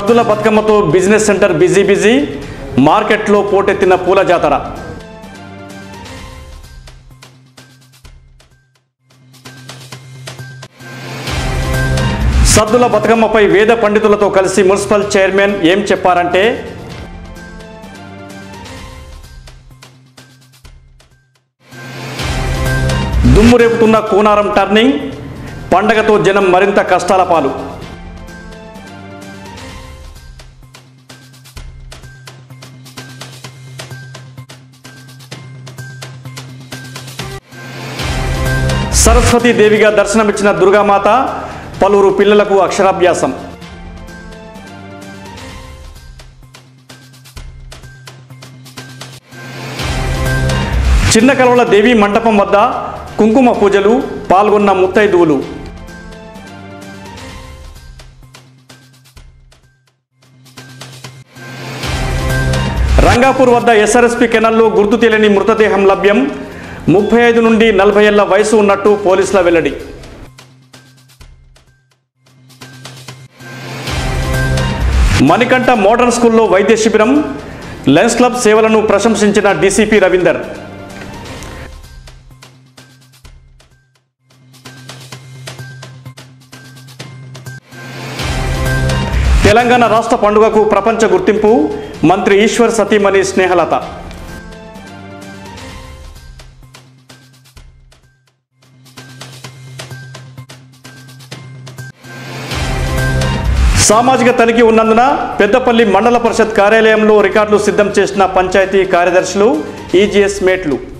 సద్దుల బతుకమ్మతో business centre busy busy మార్కెట్లో పోటెత్తిన పూల జాతర సద్దుల బతుకమ్మపై వేద పండితులతో కలిసి మున్సిపల్ చైర్మన్ ఏం చెప్పారంటే దుమ్ము రేపుతున్న కూనారం టర్నింగ్ పండగతో జనం మరింత కష్టాల పాలు సరస్వతీ దేవిగా దర్శనమిచ్చిన దుర్గామాత పలువురు పిల్లలకు అక్షరాభ్యాసం చిన్న కలవల దేవి మంటపం వద్ద కుంకుమ పూజలు పాల్గొన్న ముత్తైదువులు రంగాపూర్ వద్ద ఎస్ఆర్ఎస్పి కెనాల్లో గుర్తు తెలియని మృతదేహం లభ్యం ముప్పై ఐదు నుండి నలభై ఏళ్ల వయసు ఉన్నట్టు పోలీసుల వెల్లడి మణికంఠ మోడర్న్ స్కూల్లో వైద్య శిబిరం లెన్స్ క్లబ్ సేవలను ప్రశంసించిన డీసీపీ రవీందర్ తెలంగాణ రాష్ట్ర పండుగకు ప్రపంచ గుర్తింపు మంత్రి ఈశ్వర్ సతీమణి స్నేహలత సామాజిక తనిఖీ ఉన్నందున పెద్దపల్లి మండల పరిషత్ కార్యాలయంలో రికార్డులు సిద్ధం చేసిన పంచాయతీ కార్యదర్శులు ఈజీఎస్ మేట్లు